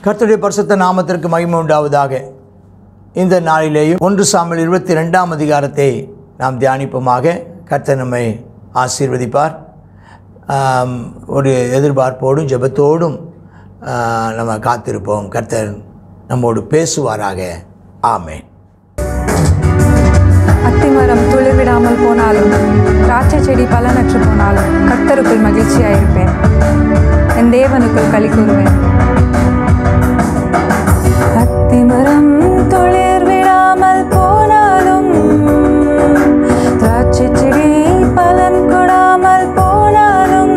கர்த்தருடைய பரிசுத்த நாமத்திற்கு மகிமை உண்டாவதாக இந்த நாளிலேயும் ஒன்று சாமல் இருபத்தி ரெண்டாம் அதிகாரத்தை நாம் தியானிப்போமாக கர்த்தர் நம்மை ஆசீர்வதிப்பார் ஆம், ஒரு எதிர்பார்ப்போடும் ஜெபத்தோடும் ஆ, நம்ம காத்திருப்போம் கர்த்தர் நம்மோடு பேசுவாராக ஆமென் அத்திமரம் துளிர்விடாமல் போனாலும் திராட்சை செடி பலனற்று போனாலும் கர்த்தருக்குள் மகிழ்ச்சியாயிருப்பேன் என் தேவனுக்குள் களி கூறுவேன் அத்திமரம் துளிர்விடாமல் போனாலும் திராட்சை செடி பலன் கொடாமல் போனாலும்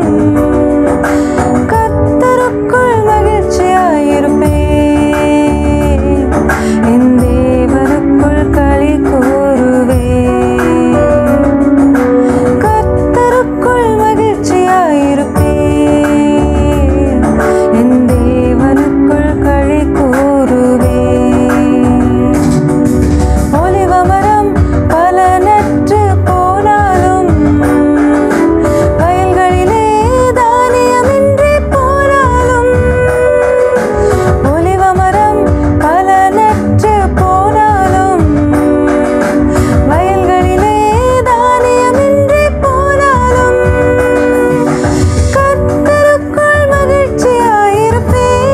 கர்த்தருக்குள் மகிழ்ச்சியாயிருப்பேன் என் தேவனுக்குள் களி கூறுவேன் கர்த்தருக்குள் மகிழ்ச்சியாயிருப்பேன் என் தேவனுக்குள் களி கூறுவேன் ஒலிவமரம் பலனற்று போனாலும் வயல்களிலே தானியமின்றி போனாலும் ஒலிவமரம் பலனற்று போனாலும் வயல்களிலே தானியமின்றி போனாலும் கர்த்தருக்குள் மகிழ்ச்சியாயிருப்பேன்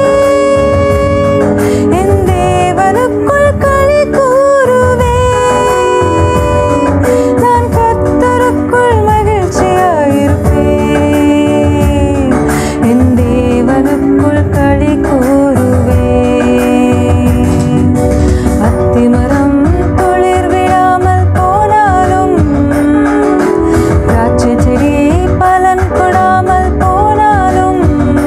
என் தேவனுக்குள் களி கூறுவேன் நான் கர்த்தருக்குள் மகிழ்ச்சியாயிருப்பேன் என் தேவனுக்குள் களி கூறுவேன் அத்திமரம் துளிர் விடாமல் போனாலும் திராட்சை செடி பலன் கொடாமல் போனாலும்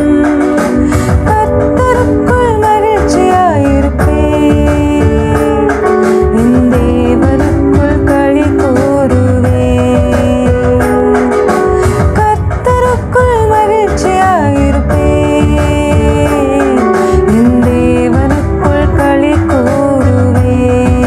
கர்த்தருக்குள் மகிழ்ச்சியாயிருப்பேன் என் தேவனுக்குள் களி கூறுவேன் கர்த்தருக்குள் மகிழ்ச்சியாயிருப்பேன் என் தேவனுக்குள் களி கூறுவேன்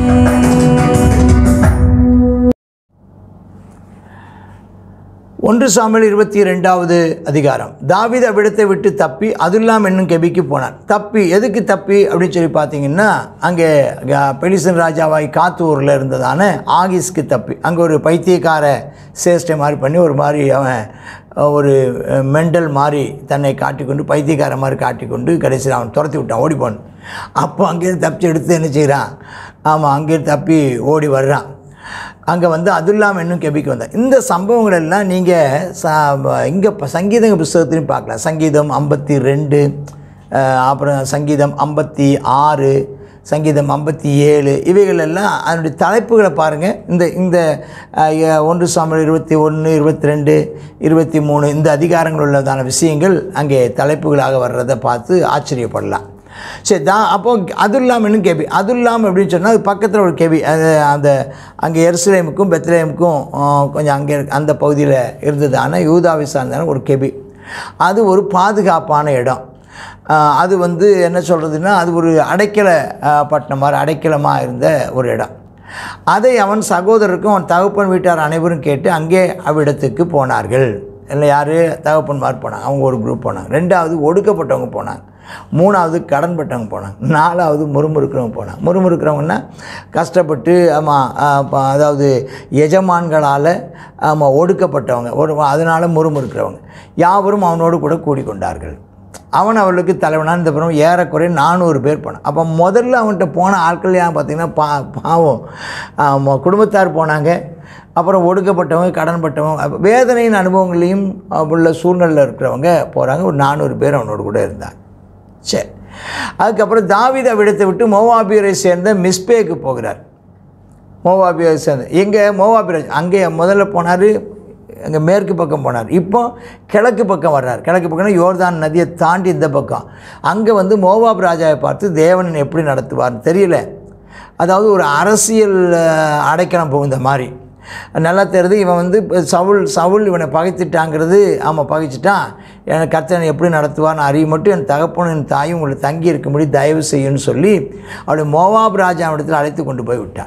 ஒன்று சாமுவேல் இருபத்தி ரெண்டாவது அதிகாரம் தாவீது அவ்விடத்தை விட்டு தப்பி அதுல்லாம் என்னும் கெபிக்கு போனார் தப்பி எதுக்கு தப்பி அப்படின்னு சொல்லி பார்த்தீங்கன்னா அங்கே க- பெலிசன் ராஜாவாய் காத்தூரில் இருந்ததான ஆகிஸ்க்கு தப்பி அங்கே ஒரு பைத்தியக்கார சேஷ்டை மாதிரி பண்ணி ஒரு மாதிரி அவன் அஹ், ஒரு அஹ், மெண்டல் மாதிரி தன்னை காட்டிக்கொண்டு பைத்தியக்கார மாதிரி காட்டிக்கொண்டு கடைசியில் அவன் துரத்தி விட்டான் ஓடி போனான் அப்போ அங்கேருந்து தப்பிச்சு எடுத்து என்ன செய்கிறான் ஆமாம் அங்கேருந்து தப்பி ஓடி வர்றான் அங்கே வந்து அதுல்லாம் இன்னும் கெபிக்கு வந்தார் இந்த சம்பவங்கள் எல்லாம் நீங்கள் ச இங்கே சங்கீத புஸ்தகத்திலையும் பார்க்கலாம் சங்கீதம் ஐம்பத்தி ரெண்டு அப்புறம் சங்கீதம் ஐம்பத்தி ஆறு சங்கீதம் ஐம்பத்தி ஏழு இவைகள் எல்லாம் அதனுடைய தலைப்புகளை பாருங்கள் இந்த இந்த அஹ், எ- ஒன்று சாமல் இருபத்தி ஒன்று இருபத்தி ரெண்டு இருபத்தி மூணு இந்த அதிகாரங்கள் உள்ளதான விஷயங்கள் அங்கே தலைப்புகளாக வர்றதை பார்த்து ஆச்சரியப்படலாம் சரி தான் அப்போ அதுல்லாம் இன்னும் கேபி அதுல்லாம் அப்படின்னு சொன்னால் அது பக்கத்தில் ஒரு கேபி அது அந்த அங்கே எருசலேமுக்கும் பெத்லேமுக்கும் கொஞ்சம் அங்கே அந்த பகுதியில் இருந்ததான யூதாவை சார்ந்தான ஒரு கெபி அது ஒரு பாதுகாப்பான இடம் ஆஹ் அது வந்து என்ன சொல்கிறதுன்னா அது ஒரு அடைக்கல ஆஹ் பட்டணம் மாதிரி அடைக்கலமாக இருந்த ஒரு இடம் அதை அவன் சகோதரருக்கும் அவன் தகப்பன் வீட்டார் அனைவரும் கேட்டு அங்கே அவ்விடத்துக்கு போனார்கள் இல்லை யார் தகப்பன்மார் போனாங்க அவங்க ஒரு குரூப் போனாங்க ரெண்டாவது ஒடுக்கப்பட்டவங்க போனாங்க மூணாவது கடன்பட்டவங்க போனாங்க நாலாவது முறுமுறுக்கிறவங்க போனாங்க முறுமுறுக்கிறவங்கன்னா கஷ்டப்பட்டு ஆமாம் அதாவது எஜமான்களால் ஆமாம் ஒடுக்கப்பட்டவங்க ஒரு அதனால் முறுமுறுக்கிறவங்க யாவரும் அவனோடு கூட கூடிக்கொண்டார்கள் அவன் அவர்களுக்கு தலைவனாக இந்த பிறகு ஏறக்குறைய நானூறு பேர் போனான் அப்போ முதல்ல அவன்கிட்ட போன ஆட்கள் ஏன் பார்த்தீங்கன்னா பா பாவம் ஆமாம் குடும்பத்தார் போனாங்க அப்புறம் ஒடுக்கப்பட்டவங்க கடன்பட்டவங்க அப்ப வேதனையின் அனுபவங்களையும் உள்ள சூழ்நிலையில் இருக்கிறவங்க போகிறாங்க ஒரு நானூறு பேர் அவனோடு கூட இருந்தாங்க சரி அதுக்கப்புறம் தாவீது அவ்விடத்தை விட்டு மோவாபியரை சேர்ந்த மிஸ்பேக்கு போகிறார் மோவாபியரை சேர்ந்த எங்கே மோவாபியர் அங்கே முதல்ல போனார் அங்கே மேற்கு பக்கம் போனார் இப்போ கிழக்கு பக்கம் வர்றார் கிழக்கு பக்கம்னா யோர்தான் நதியை தாண்டி இந்த பக்கம் அங்கே வந்து மோவாப் ராஜாவை பார்த்து தேவன் எப்படி நடத்துவார்னு தெரியல அதாவது ஒரு அரசியல் அஹ், அடைக்கலம் புகுந்த மாதிரி நல்லா தெரியுது இவன் வந்து இப்ப சவுல் சவுல் இவனை பகைத்துட்டாங்கிறது ஆமாம் பகைச்சிட்டான் எனக்கு கர்த்தனை எப்படி நடத்துவான்னு அறிய மட்டும் என் தகப்பனும் என் தாயும் உங்களை தங்கி இருக்கும்படி தயவு செய்யுன்னு சொல்லி அவளை மோவாப் ராஜாவிடத்தில் அழைத்து கொண்டு போய் விட்டான்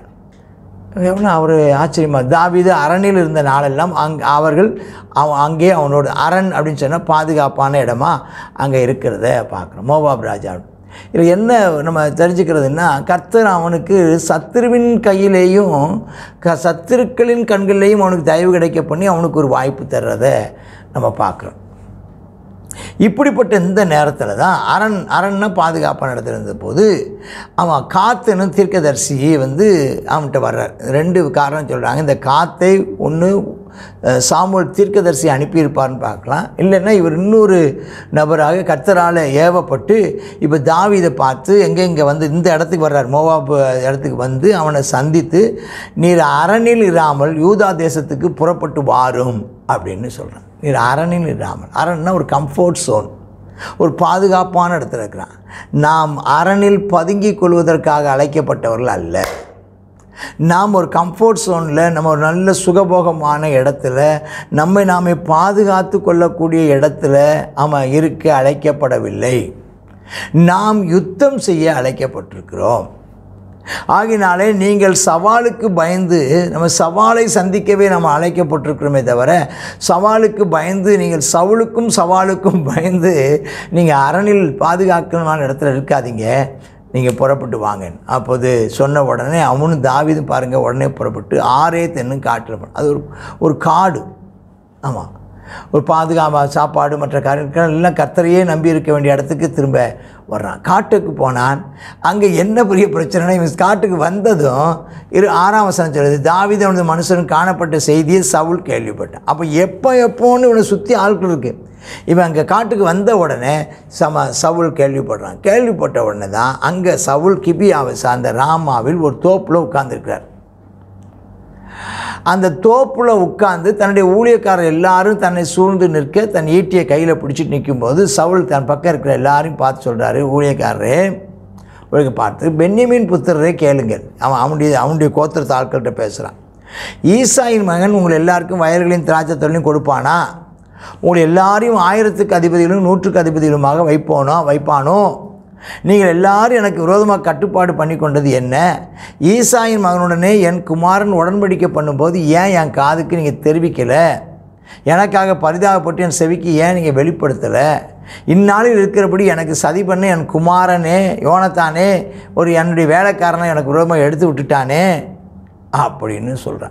எவ்வளோ அவர் ஆச்சரியமாக தாவீது அரணில் இருந்த நாளெல்லாம் அங் அவர்கள் அவன் அங்கே அவனோட அரண் அப்படின்னு சொன்னால் பாதுகாப்பான இடமா அங்கே இருக்கிறத பார்க்குறோம் மோவாப் ராஜா இதில் என்ன நம்ம தெரிஞ்சுக்கிறதுன்னா கர்த்தர் அவனுக்கு சத்துருவின் கையிலேயும் க சத்துருக்களின் கண்களிலேயும் அவனுக்கு தயவு கிடைக்க பண்ணி அவனுக்கு ஒரு வாய்ப்பு தர்றதை நம்ம பார்க்குறோம் இப்படிப்பட்ட இந்த நேரத்தில் தான் அரண் அரண்னா பாதுகாப்பான இடத்துல இருந்த போது அவன் காத்துன்னு தீர்க்கதரிசி வந்து அவன்கிட்ட வர்றார் ரெண்டு காரணம் சொல்கிறாங்க இந்த காத்தை ஒன்று சாமுவல் தீர்க்கதரிசி அனுப்பியிருப்பார்னு பார்க்கலாம் இல்லைன்னா இவர் இன்னொரு நபராக கர்த்தரால் ஏவப்பட்டு இப்போ தாவீதை பார்த்து எங்கெங்கே வந்து இந்த இடத்துக்கு வர்றார் மோவாப் இடத்துக்கு வந்து அவனை சந்தித்து நீர் அரணில் இராமல் யூதா தேசத்துக்கு புறப்பட்டு வாரும் அப்படின்னு சொல்கிறான் நீர் அரணில் இராமல் அரண்னா ஒரு கம்ஃபோர்ட் சோன் ஒரு பாதுகாப்பான இடத்துல இருக்கிறான் நாம் அரணில் பதுங்கிக் கொள்வதற்காக அழைக்கப்பட்டவர்கள் அல்ல நாம் ஒரு கம்ஃபோர்ட் ஜோனில் நம்ம ஒரு நல்ல சுகபோகமான இடத்துல நம்மை நாமே பாதுகாத்து கொள்ளக்கூடிய இடத்துல அவன் இருக்க அழைக்கப்படவில்லை நாம் யுத்தம் செய்ய அழைக்கப்பட்டிருக்கிறோம் ஆகினாலே நீங்கள் சவாலுக்கு பயந்து நம்ம சவாலை சந்திக்கவே நம்ம அழைக்கப்பட்டிருக்கிறோமே தவிர சவாலுக்கு பயந்து நீங்கள் சவுளுக்கும் சவாலுக்கும் பயந்து நீங்கள் அரணில் பாதுகாக்கணுமான இடத்துல இருக்காதீங்க நீங்கள் புறப்பட்டு வாங்க அப்போது சொன்ன உடனே அவனும் தாவிதும் பாருங்கள் உடனே புறப்பட்டு ஆறே தென்னும் காட்டில் போனான். அது ஒரு ஒரு காடு ஆமாம் ஒரு பாதுகாப்பா சாப்பாடு மற்ற காரியங்கள் எல்லாம் கர்த்தரையே நம்பி இருக்க வேண்டிய இடத்துக்கு திரும்ப வர்றான் காட்டுக்கு போனான் அங்கே என்ன பெரிய பிரச்சனைனா இவன் காட்டுக்கு வந்ததும் இரு ஆறாம் வசனம் சொல்லுது தாவித அவனது மனுஷன் காணப்பட்ட செய்தியை சவுல் கேள்விப்பட்டான் அப்போ எப்போ எப்போன்னு இவனை சுற்றி ஆட்கள் இருக்குது இவன் அங்கே காட்டுக்கு வந்த உடனே சம சவுல் கேள்விப்படுறான் கேள்விப்பட்ட உடனே தான் அங்கே சவுல் கிபியாவை சார்ந்த ராமாவில் ஒரு தோப்பில் உட்கார்ந்துருக்கிறார் அந்த தோப்புல உட்கார்ந்து தன்னுடைய ஊழியக்காரர் எல்லாரும் தன்னை சூழ்ந்து நிற்க தன் ஈட்டியை கையில் பிடிச்சிட்டு நிற்கும்போது சவுல் தன் பக்கம் இருக்கிற எல்லாரையும் பார்த்து சொல்கிறாரு ஊழியக்காரரே உலக பார்த்து பென்யமின் புத்திரரை கேளுங்கள் அவன் அவனுடைய அவனுடைய கோத்திரத்து ஆட்கள்கிட்ட பேசுகிறான் ஈசாயின் மகன் உங்கள் எல்லாருக்கும் வயல்களையும் திராட்சை தொழிலையும் கொடுப்பானா உங்களை எல்லாரையும் ஆயிரத்துக்கு அதிபதிகளும் நூற்றுக்கு அதிபதிகளுமாக வைப்போனோ வைப்பானோ நீங்கள் எல்லாரும் எனக்கு விரோதமாக கட்டுப்பாடு பண்ணி கொண்டது என்ன ஈசாயின் மகனுடனே என் குமாரன் உடன்படிக்கை பண்ணும்போது ஏன் என் காதுக்கு நீங்கள் தெரிவிக்கலை எனக்காக பரிதாபப்பட்டு என் செவிக்கு ஏன் நீங்கள் வெளிப்படுத்தலை இந்நாளில் இருக்கிறபடி எனக்கு சதி பண்ண என் குமாரனே யோனத்தானே ஒரு என்னுடைய வேலைக்காரனை எனக்கு விரோதமாக எடுத்து விட்டுட்டானே அப்படின்னு சொல்கிறான்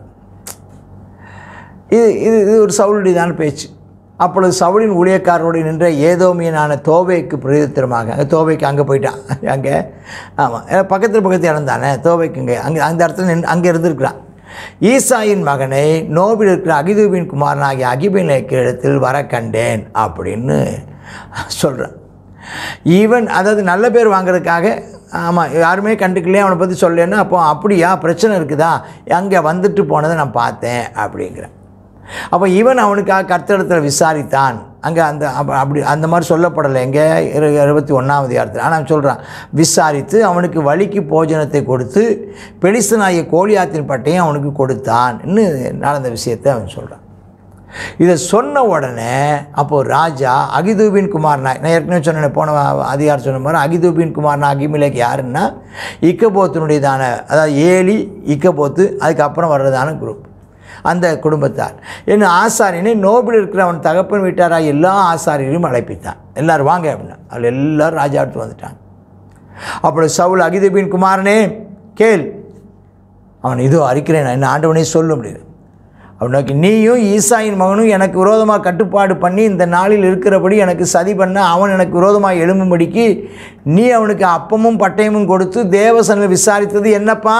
இது இது இது ஒரு சவுளுடையதான பேச்சு அப்பொழுது சவுளின் ஊழியக்காரரோடு நின்ற ஏதோமியனான தோவைக்கு பிரதித்திரமாக அங்கே தோவைக்கு அங்கே போயிட்டான் அங்கே ஆமாம் பக்கத்தில் பக்கத்து இடம் தானே தோவைக்கு இங்கே அங்கே அந்த இடத்துல நின்று அங்கே இருந்திருக்கிறான் ஈசாயின் மகனை நோபில் இருக்கிற அகிதூபின் குமாரனாகிய அகிபிலேக்கு இடத்தில் வர கண்டேன் அப்படின்னு சொல்கிறான் ஈவன் அதாவது நல்ல பேர் வாங்குறதுக்காக ஆமாம் யாருமே கண்டுக்கலையே அவனை பற்றி சொல்லேன்னு அப்போ அப்படியா பிரச்சனை இருக்குதா அங்கே வந்துட்டு போனதை நான் பார்த்தேன் அப்படிங்கிறேன் அப்போ இவன் அவனுக்காக கர்த்தடத்தில் விசாரித்தான் அங்கே அந்த அப்ப- அப்படி அந்த மாதிரி சொல்லப்படலை எங்கே இரு இருபத்தி ஒன்றாவது இடத்துல ஆனால் சொல்கிறான் விசாரித்து அவனுக்கு வழிக்கு போஜனத்தை கொடுத்து பெலிஸ்தனாகிய கோலியாத்தின் பட்டையும் அவனுக்கு கொடுத்தான் இன்னும் நடந்த விஷயத்தை அவன் சொல்கிறான் இதை சொன்ன உடனே அப்போது ராஜா அகிதூபின் குமார்னா நான் ஏற்கனவே சொன்னேன் போன அதிகாரம் சொன்ன மாதிரி அகிதூபின் குமார்னா அகிமிலேக்கு யாருன்னா இக்கபோத்தினுடையதான அதாவது ஏலி இக்கபோத்து அதுக்கப்புறம் வர்றதான குரூப் அந்த குடும்பத்தார் என்ன ஆசாரியனை நோபில் இருக்கிற அவன் தகப்பன் வீட்டாராக எல்லா ஆசாரியரையும் அழைப்பித்தான் எல்லாரும் வாங்க அப்படின்னா அதில் எல்லாரும் ராஜா எடுத்து வந்துட்டாங்க அப்படி சவுல் அகிதூபின் குமாரனே கேள் அவன் இதோ அறிக்கிறேன் என்ன ஆண்டவனே சொல்லும் அப்படின்னு அவன் நோக்கி நீயும் ஈசாயின் மகனும் எனக்கு விரோதமாக கட்டுப்பாடு பண்ணி இந்த நாளில் இருக்கிறபடி எனக்கு சதி பண்ண அவன் எனக்கு விரோதமாக எழும்பும்படிக்கு நீ அவனுக்கு அப்பமும் பட்டயமும் கொடுத்து தேவசனில் விசாரித்தது என்னப்பா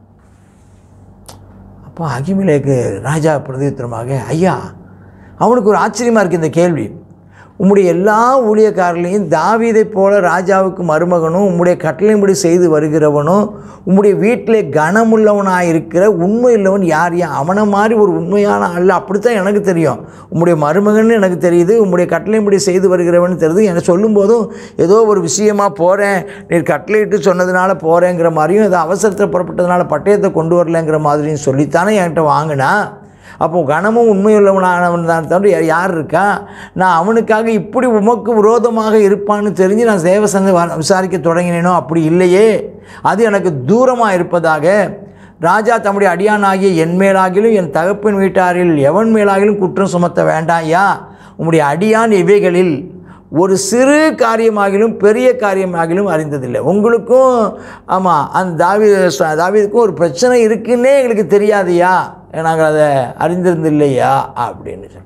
அப்போ அகிமிலேக்கு ராஜா பிரதியுத்தரமாக ஐயா அவனுக்கு ஒரு ஆச்சரியமாக இருக்குது இந்த கேள்வி உம்முடைய எல்லா ஊழியக்காரர்களையும் தாவீதைப் போல ராஜாவுக்கு மருமகனும் உம்முடைய கட்டளையின்படி செய்து வருகிறவனும் உம்முடைய வீட்டிலே கனமுள்ளவனாக இருக்கிற உண்மை இல்லவன் யார் யா அவனை மாதிரி ஒரு உண்மையான ஆள் அப்படித்தான் எனக்கு தெரியும் உம்முடைய மருமகன் எனக்கு தெரியுது உம்முடைய கட்டளையின்படி செய்து வருகிறவன் தெரியுது எனக்கு சொல்லும்போதும் ஏதோ ஒரு விஷயமா போகிறேன் நீர் கட்டளையிட்டு சொன்னதுனால போகிறேங்கிற மாதிரியும் ஏதோ அவசரத்தில் புறப்பட்டதுனால பட்டயத்தை கொண்டு வரலங்கிற மாதிரியும் சொல்லித்தானே என்கிட்ட வாங்கினா அப்போ கனமும் உண்மையுள்ளவனானவன் தான் தவிர யா- யார் இருக்கா நான் அவனுக்காக இப்படி உமக்கு விரோதமாக இருப்பான்னு தெரிஞ்சு நான் தேவசனை விசாரிக்க தொடங்கினேனோ அப்படி இல்லையே அது எனக்கு தூரமாக இருப்பதாக ராஜா தம்முடைய அடியானாகிய என் மேலாகிலும் என் தகப்பன் வீட்டாரில் எவன் மேலாகிலும் குற்றம் சுமத்த வேண்டாம் ஐயா உம்முடைய அடியான் இவைகளில் ஒரு சிறு காரியமாகிலும் பெரிய காரியமாகிலும் அறிந்ததில்லை உங்களுக்கும் ஆமாம் அந்த தாவி தாவீதுக்கும் ஒரு பிரச்சனை இருக்குன்னே எங்களுக்கு தெரியாதையா நாங்கள் அதை அறிந்திருந்தில்லையா அப்படின்னு சொல்லி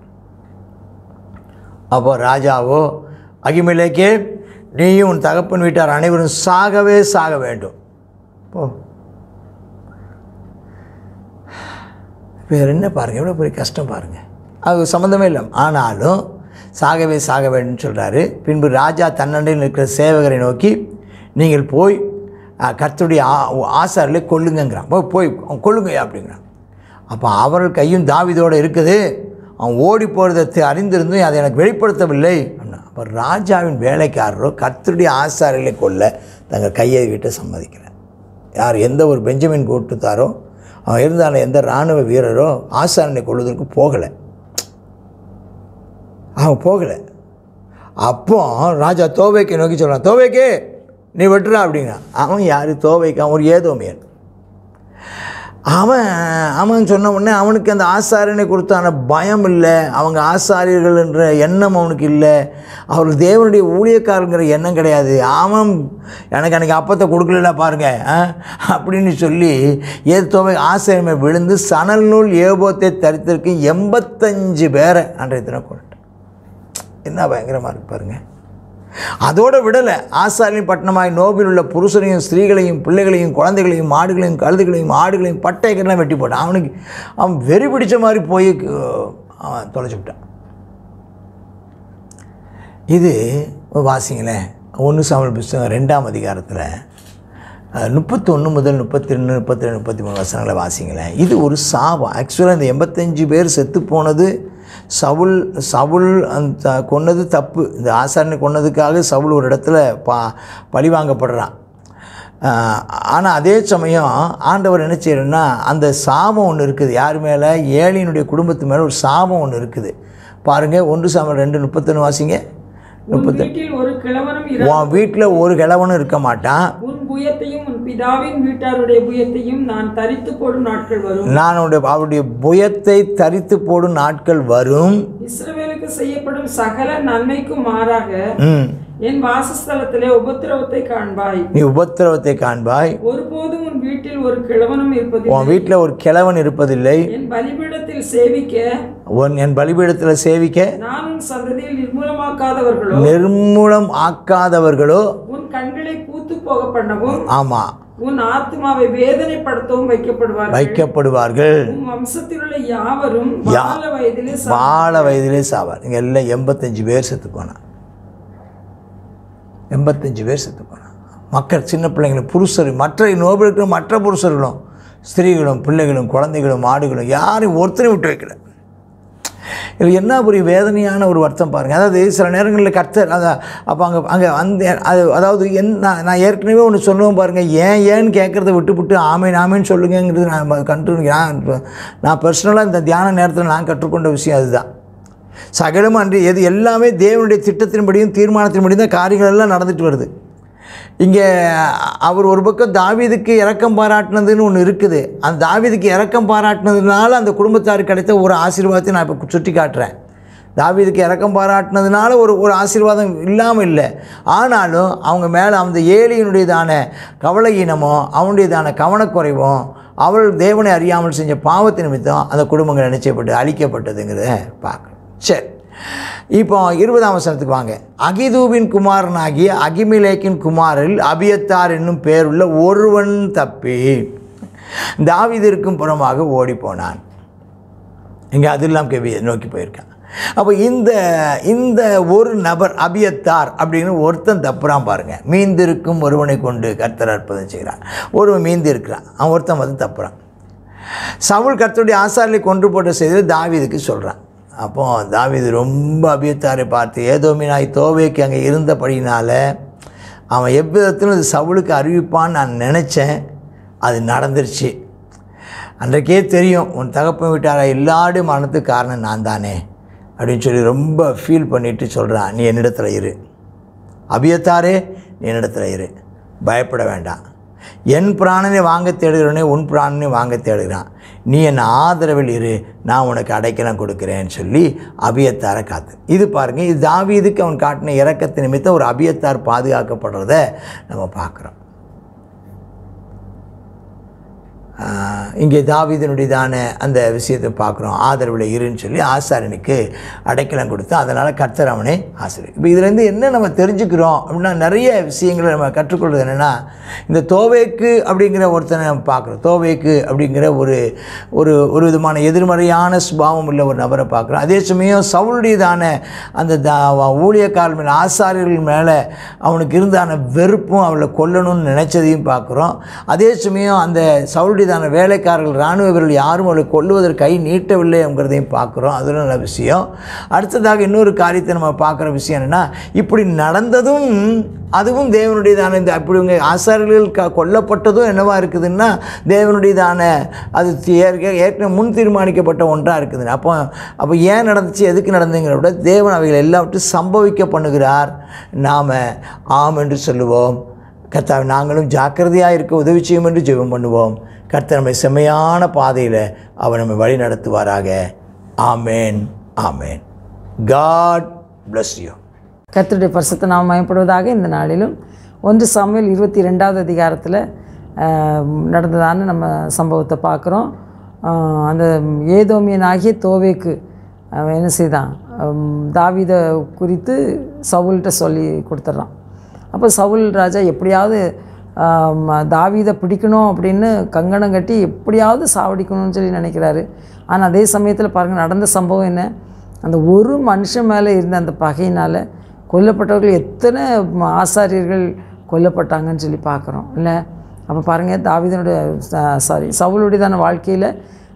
அப்போ ராஜாவோ அகிமேலேக்கே நீயும் உன் தகப்பன் வீட்டார் அனைவரும் சாகவே சாக வேண்டும் போ வேறு என்ன பாருங்கள் எவ்வளோ பெரிய கஷ்டம் பாருங்கள் அது சம்மந்தமே இல்லை ஆனாலும் சாகவே சாக வேண்டும்னு சொல்கிறாரு பின்பு ராஜா தன்னண்டையில் இருக்கிற சேவகரை நோக்கி நீங்கள் போய் அஹ், கர்த்தருடைய ஆ ஆசாரிலே கொல்லுங்கங்கிறான் போய் போய் அவன் கொல்லுங்க அப்படிங்கிறான் அப்போ அவர்கள் கையும் தாவிதோடு இருக்குது அவன் ஓடி போகிறதை அறிந்திருந்தும் அதை எனக்கு வெளிப்படுத்தவில்லை அப்படின்னா அப்போ ராஜாவின் வேலைக்காரரோ கர்த்தருடைய ஆசாரிகளை கொல்ல தங்கள் கையை விட்டு சம்மதிக்கிறார் யார் எந்த ஒரு பெஞ்சமின் கூட்டுத்தாரோ அவன் இருந்தான எந்த இராணுவ வீரரோ ஆசாரனை கொள்வதற்கு போகலை அவன் போகலை அப்போ ராஜா தோவைக்கை நோக்கி சொல்கிறான் தோவைக்கே நீ வெட்டுறா அப்படின்னா அவன் யார் தோவைக்கான் ஒரு ஏதோமியன் அவன் அவன் சொன்ன உடனே அவனுக்கு அந்த ஆசாரியனை கொடுத்தான பயம் இல்லை அவங்க ஆசாரியர்கள் என்ற எண்ணம் அவனுக்கு இல்லை அவர் தேவனுடைய ஊழியக்காரங்கிற எண்ணம் கிடையாது அவன் எனக்கு அன்றைக்கி அப்பத்தை கொடுக்கல பாருங்க ஆ? அப்படின்னு சொல்லி ஏது தோவை ஆசிரியமை விழுந்து சணல் நூல் ஏபோத்தை தரித்திருக்கு எண்பத்தஞ்சு பேரை அன்றைய தினம் கொண்டுட்டான் என்ன பயங்கரமாக இருக்கு பாருங்க அதோடு விடலை ஆசாரியின் பட்டணமாய் நோபில் உள்ள புருஷனையும் ஸ்திரீகளையும் பிள்ளைகளையும் குழந்தைகளையும் மாடுகளையும் கழுதுகளையும் ஆடுகளையும் பட்டைக்கெல்லாம் வெட்டி போட்டான் அவனுக்கு அவன் வெறி பிடிச்ச மாதிரி போய் அஹ், அவன் தொலைச்சி விட்டான் இது வாசிங்களேன் ஒன்று சாமல் புஸ்தகம் ரெண்டாம் அதிகாரத்தில் முப்பத்தொன்று முதல் முப்பத்தி ரெண்டு முப்பத்தி ரெண்டு முப்பத்தி மூணு வசனங்களை வாசிங்களேன் இது ஒரு சாபம் ஆக்சுவலாக இந்த எண்பத்தஞ்சு பேர் செத்து போனது சவுல் சவுல் அந்த கொன்னது தப்பு இந்த ஆசாரனை கொன்னதுக்காக சவுல் ஒரு இடத்துல பா பழி வாங்கப்படுறான் ஆனால் அதே சமயம் ஆண்டவர் என்ன செய்யறன்னா அந்த சாபம் ஒன்று இருக்குது யார் மேலே ஏழியினுடைய குடும்பத்து மேலே ஒரு சாபம் ஒன்று இருக்குது பாருங்கள் ஒன்று சாமம் ரெண்டு முப்பத்தொன்று வாசிங்க உன் வீட்டில் ஒரு கிழவனும் இரு உன் வீட்டில் ஒரு கிழவனும் இருக்க மாட்டான் உன் புயத்தையும் உன் பிதாவின் வீட்டாருடைய புயத்தையும் நான் தரித்து போடும் நாட்கள் வரும் நான் அவருடைய அவருடைய புயத்தை தரித்து போடும் நாட்கள் வரும் இஸ்ரவேலுக்கு செய்யப்படும் சகல நன்மைக்கும் மாறாக ம் என் வாசஸ்தலத்திலே உபத்திரவத்தை காண்பாய் நீ உபத்திரவத்தை காண்பாய் ஒருபோதும் உன் வீட்டில் ஒரு கிழவனும் இருப்பதில்லை உன் வீட்டில் ஒரு கிழவன் இருப்பதில்லை என் பலிபீடத்தில் சேவிக்க உன் என் பலிபீடத்தில் சேவிக்க நான் உன் சந்ததியில் நிர்மூலமாக்காதவர்களோ நிர்மூலம் ஆக்காதவர்களோ உன் கண்களை பூத்து போக பண்ணவும் ஆமாம் உன் ஆத்மாவை வேதனைப்படுத்தவும் வைக்கப்படுவார்கள் வைக்கப்படுவார்கள் உன் வம்சத்தில் உள்ள யாவரும் யா- பால வயதிலே சா- வாழ வயதிலே சாவார் இங்கே எல்லாம் எண்பத்தஞ்சு பேர் செத்து போனான் எண்பத்தஞ்சு பேர் செத்து போனான் மக்கள் சின்ன பிள்ளைங்களும் புருஷர் மற்ற நோபலுக்கு மற்ற புருஷர்களும் ஸ்திரீகளும் பிள்ளைகளும் குழந்தைகளும் ஆடுகளும் யாரையும் ஒருத்தரையும் விட்டு வைக்கல இது என்ன ஒரு வேதனையான ஒரு வருத்தம் பாருங்கள் அதாவது சில நேரங்களில் கர்த்தர் அதை அப்போ அங்கே அங்கே அந்த அது அதாவது என் நான் நான் ஏற்கனவே ஒன்று சொல்லுவேன் பாருங்கள் ஏன் ஏன்னு கேட்குறத விட்டுவிட்டு ஆமேன் ஆமேன்னு சொல்லுங்கங்கிறது நான் கற்று நான் நான் பர்சனலாக இந்த தியான நேரத்தில் நான் கற்றுக்கொண்ட விஷயம் அதுதான் சகலம் அன்று எது எல்லாமே தேவனுடைய திட்டத்தின்படியும் தீர்மானத்தின்படியும் தான் காரியங்கள் எல்லாம் நடந்துட்டு வருது இங்கே அவர் ஒரு பக்கம் தாவீதுக்கு இரக்கம் பாராட்டினதுன்னு ஒன்று இருக்குது அந்த தாவீதுக்கு இரக்கம் பாராட்டினதுனால அந்த குடும்பத்தாருக்கு கிடைத்த ஒரு ஆசீர்வாதத்தை நான் இப்போ சுட்டி காட்டுறேன் தாவீதுக்கு இரக்கம் பாராட்டினதுனால ஒரு ஒரு ஆசீர்வாதம் இல்லாமல் இல்லை ஆனாலும் அவங்க மேலே அந்த ஏலியினுடையதான கவலையினமோ அவனுடையதான கவனக்குறைவும் அவள் தேவனை அறியாமல் செஞ்ச பாவத்தின் நிமித்தம் அந்த குடும்பங்கள் நிச்சயப்பட்டு அழிக்கப்பட்டதுங்கிறத பார்க்கணும் சரி இப்போ இருபதாம் வசனத்துக்கு வாங்க அகிதூபின் குமாரனாகிய அகிமிலேக்கின் குமாரில் அபியத்தார் என்னும் பேருள்ள ஒருவன் தப்பி தாவீதிற்கும் புறமாக ஓடி போனான் இங்கே அதில்லாம் கவி நோக்கி போயிருக்கான் அப்போ இந்த இந்த ஒரு நபர் அபியத்தார் அப்படின்னு ஒருத்தன் தப்புறான் பாருங்க மீந்திருக்கும் ஒருவனை கொண்டு கர்த்தர் அற்புதம் செய்கிறான் ஒருவன் மீந்து இருக்கிறான் அவன் ஒருத்தன் வந்து தப்புறான் சவுல் கர்த்தருடைய ஆசாரியை கொன்று போட்ட செய்தி தாவீதுக்கு சொல்கிறான் அப்போ தாவீது ரொம்ப அபியத்தாரை பார்த்து ஏதோமினாய் தோவைக்கு அங்கே இருந்தபடினால அவன் எவ்விதத்திலும் இது சவுலுக்கு அறிவிப்பான்னு நான் நினச்சேன் அது நடந்துருச்சு அன்றைக்கே தெரியும் உன் தகப்பன் வீட்டார எல்லாடு மரணத்துக்கு காரணம் நான் தானே அப்படின்னு சொல்லி ரொம்ப ஃபீல் பண்ணிட்டு சொல்கிறான் நீ என்னிடத்துல இரு அபியத்தாரே நீ என்னிடத்துல இரு பயப்பட வேண்டாம் என் பிராணனை வாங்க தேடுகிறவனே உன் பிராணனை வாங்க தேடுகிறான் நீ என் ஆதரவில் இரு நான் உனக்கு அடைக்கலம் கொடுக்குறேன்னு சொல்லி அபியத்தாரை காத்து இது பாருங்கள் இது தாவீதுக்கு அவன் காட்டின இறக்கத்து நிமித்தம் ஒரு அபியத்தார் பாதுகாக்கப்படுறத நம்ம பார்க்குறோம் ஆஹ் இங்கே தாவீதனுடையதான அந்த விஷயத்தை பார்க்குறோம் ஆதரவில் இருன்னு சொல்லி ஆசாரியனுக்கு அடைக்கலம் கொடுத்து அதனால் கர்த்தர் அவனை ஆசிரியர் இப்போ இதுலேருந்து என்ன நம்ம தெரிஞ்சுக்கிறோம் அப்படின்னா நிறைய விஷயங்களை நம்ம கற்றுக்கொள்வது என்னென்னா இந்த தோவேக்கு அப்படிங்கிற ஒருத்தனை நம்ம பார்க்குறோம் தோவேக்கு அப்படிங்கிற ஒரு ஒரு ஒரு விதமான எதிர்மறையான சுபாவம் உள்ள ஒரு நபரை பார்க்குறோம் அதே சமயம் சவுளுடையதான அந்த தா ஊழியக்காரர் மேலே ஆசாரியர்கள் மேலே அவனுக்கு இருந்தான வெறுப்பும் அவளை கொல்லணும்னு நினச்சதையும் பார்க்குறோம் அதே சமயம் அந்த சவுளுடையதான வேலைக்காரர்கள் இராணுவ வீரர்கள் யாரும் அவளை கொல்லுவதற்கு கை நீட்டவில்லை என்கிறதையும் பார்க்குறோம் அது நல்ல விஷயம் அடுத்ததாக இன்னொரு காரியத்தை நம்ம பார்க்குற விஷயம் என்னென்னா இப்படி நடந்ததும் அதுவும் தேவனுடையதான இந்த அப்படி இவங்க ஆசாரியர்கள் க கொல்லப்பட்டதும் என்னவா இருக்குதுன்னா தேவனுடையதான அது தி- ஏற்க- ஏற்கனவே முன் தீர்மானிக்கப்பட்ட ஒன்றாக இருக்குது அப்போ அப்போ ஏன் நடந்துச்சு எதுக்கு நடந்துங்கிற விட தேவன் அவைகள் எல்லாவற்றையும் சம்பவிக்க பண்ணுகிறார் நாம் ஆம் என்று சொல்லுவோம் கர்த்தாவை நாங்களும் ஜாக்கிரதையாக இருக்க உதவி செய்யும் என்று ஜெபம் பண்ணுவோம் கர்த்தர் நம்மை செம்மையான பாதையில் அவர் நம்மை வழி நடத்துவாராக amen amen God bless you கர்த்தருடைய பரிசுத்த நாம் மயப்படுவதாக இந்த நாளிலும் ஒன்று சாமுவேல் இருபத்தி ரெண்டாவது அதிகாரத்தில் நடந்ததான நம்ம சம்பவத்தை பார்க்குறோம் ஆஹ் அந்த ஏதோமியனாகிய தோவேக்கு அவன் என்ன செய்தான் ஹம், தாவீதை குறித்து சவுல்கிட்ட சொல்லி கொடுத்துட்றான் அப்போ சவுல் ராஜா எப்படியாவது ஆம், தாவீதை பிடிக்கணும் அப்படின்னு கங்கணம் கட்டி எப்படியாவது சாவடிக்கணும்னு சொல்லி நினைக்கிறாரு ஆனால் அதே சமயத்தில் பாருங்கள் நடந்த சம்பவம் என்ன அந்த ஒரு மனுஷன் மேலே இருந்த அந்த பகையினால் கொல்லப்பட்டவர்கள் எத்தனை ம- ஆசாரியர்கள் கொல்லப்பட்டாங்கன்னு சொல்லி பார்க்குறோம் இல்லை அப்போ பாருங்கள் தாவீதனுடைய சாரி சவுளுடையதான வாழ்க்கையில்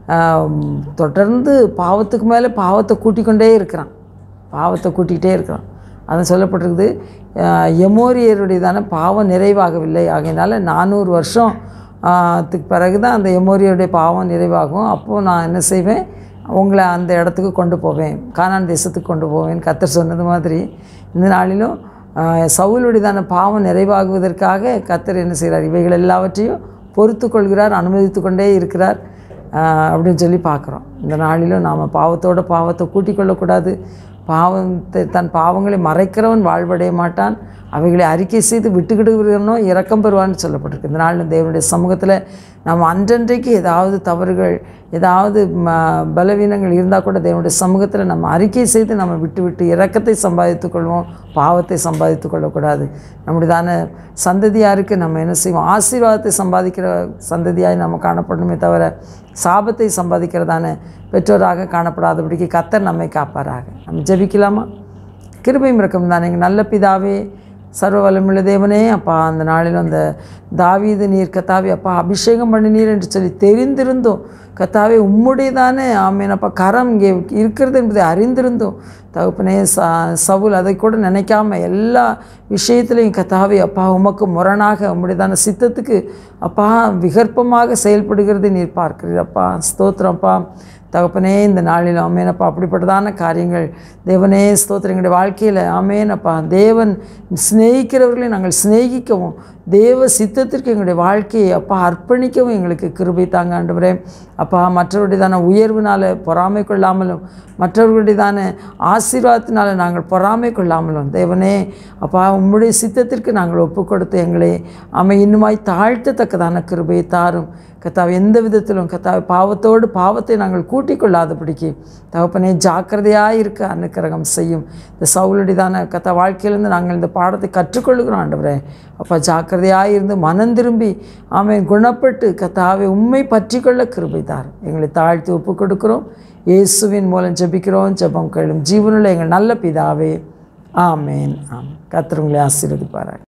தொடர்ந்து பாவத்துக்கு மேலே பாவத்தை கூட்டிக் கொண்டே இருக்கிறான் பாவத்தை கூட்டிகிட்டே இருக்கிறான் அது சொல்லப்பட்டிருக்குது அஹ், எமோரியருடையதான பாவம் நிறைவாகவில்லை ஆகையினால நானூறு வருஷம் ஆஹ், த்துக்கு பிறகு தான் அந்த எமோரியருடைய பாவம் நிறைவாகும் அப்போது நான் என்ன செய்வேன் உங்களை அந்த இடத்துக்கு கொண்டு போவேன் கானான் தேசத்துக்கு கொண்டு போவேன் கத்தர் சொன்னது மாதிரி இந்த நாளிலும் ஆஹ், சவுலுடையதான பாவம் நிறைவாகுவதற்காக கத்தர் என்ன செய்கிறார் இவைகள் எல்லாவற்றையும் பொறுத்து கொள்கிறார் அனுமதித்து கொண்டே இருக்கிறார் ஆஹ், அப்படின்னு சொல்லி பார்க்குறோம் இந்த நாளிலும் நாம் பாவத்தோட பாவத்தை கூட்டிக் கொள்ளக்கூடாது பாவத்தை தன் பாவங்களை மறைக்கிறவன் வாழ்வடைய மாட்டான் அவைகளை அறிக்கை செய்து விட்டுக்கிடுகிறவனோ இரக்கம் பெறுவான்னு சொல்லப்பட்டிருக்கு இந்த நாளில் தேவனுடைய சமூகத்தில் நாம் அன்றன்றைக்கு ஏதாவது தவறுகள் ஏதாவது ம, பலவீனங்கள் இருந்தால் கூட தேவனுடைய சமூகத்தில் நம்ம அறிக்கை செய்து நம்ம விட்டு விட்டு இரக்கத்தை சம்பாதித்துக் கொள்வோம் பாவத்தை சம்பாதித்து கொள்ளக்கூடாது நம்முடையதான சந்ததியாருக்கு நம்ம என்ன செய்வோம் ஆசீர்வாதத்தை சம்பாதிக்கிற சந்ததியாய் நம்ம காணப்படணுமே தவிர சாபத்தை சம்பாதிக்கிறதான பெற்றோராக காணப்படாதபடிக்கு கத்தர் நம்மை காப்பாராக நம்ம ஜெபிக்கலாமா கிருபையும் இருக்கும் தானே எங்கள் நல்ல பிதாவே சர்வ வல்லமுள்ள தேவனே அப்பா அந்த நாளில் அந்த தாவீது நீர் கத்தாவே அப்பா அபிஷேகம் பண்ணினீர் என்று சொல்லி தெரிந்திருந்தோம் கத்தாவே உம்முடையதானே ஆமேன் அப்பா கரம் இங்கே இருக்கிறது என்பதை அறிந்திருந்தோம் தகப்பனே ச சவுல் அதை கூட நினைக்காம எல்லா விஷயத்திலையும் கத்தாவே அப்பா உமக்கு முரணாக உம்முடையதான சித்தத்துக்கு அப்பா விகற்பமாக செயல்படுகிறது நீர் பார்க்கிறீர் அப்பா ஸ்தோத்திரம்ப்பா தகப்பனே இந்த நாளில் ஆமேனப்பா அப்படிப்பட்டதான காரியங்கள் தேவனே ஸ்தோத்திரம் எங்களுடைய வாழ்க்கையில் ஆமேனப்பா தேவன் சிநேகிக்கிறவர்களை நாங்கள் சிநேகிக்கவும் தேவ சித்தத்திற்கு எங்களுடைய வாழ்க்கையை அப்பா அர்ப்பணிக்கவும் எங்களுக்கு கிருபை தாங்க ஆண்டவரே அப்பா மற்றவருடையதான உயர்வினால் பொறாமை கொள்ளாமலும் மற்றவர்களுடையதான ஆசீர்வாதத்தினால நாங்கள் பொறாமை கொள்ளாமலும் தேவனே அப்பா உம்முடைய சித்தத்திற்கு நாங்கள் ஒப்பு கொடுத்து எங்களை அமை இன்னுமாய் தாழ்த்தத்தக்கதான கிருபையை தாரும் கத்தாவை எந்த விதத்திலும் கத்தாவை பாவத்தோடு பாவத்தை நாங்கள் கூட்டிக் கொள்ளாதபடிக்கு தகப்பனே ஜாக்கிரதையாக இருக்க அனுக்கிரகம் செய்யும் இந்த சவுளுடையதான கத்தா வாழ்க்கையிலேருந்து நாங்கள் இந்த பாடத்தை கற்றுக்கொள்கிறோம் ஆண்டவரே அப்பா ஜாக்கிரதையாக இருந்து மனம் திரும்பி ஆமென் குணப்பட்டு கத்தாவை உண்மை பற்றி கொள்ள கிருபைதார் எங்களை தாழ்த்தி ஒப்பு கொடுக்கிறோம் இயேசுவின் மூலம் ஜெபிக்கிறோம் ஜெபம் கேளும் ஜீவனுள்ள எங்கள் நல்ல பிதாவே ஆமேன் ஆம் கத்திரங்களை ஆசீர்வதிப்பாராங்க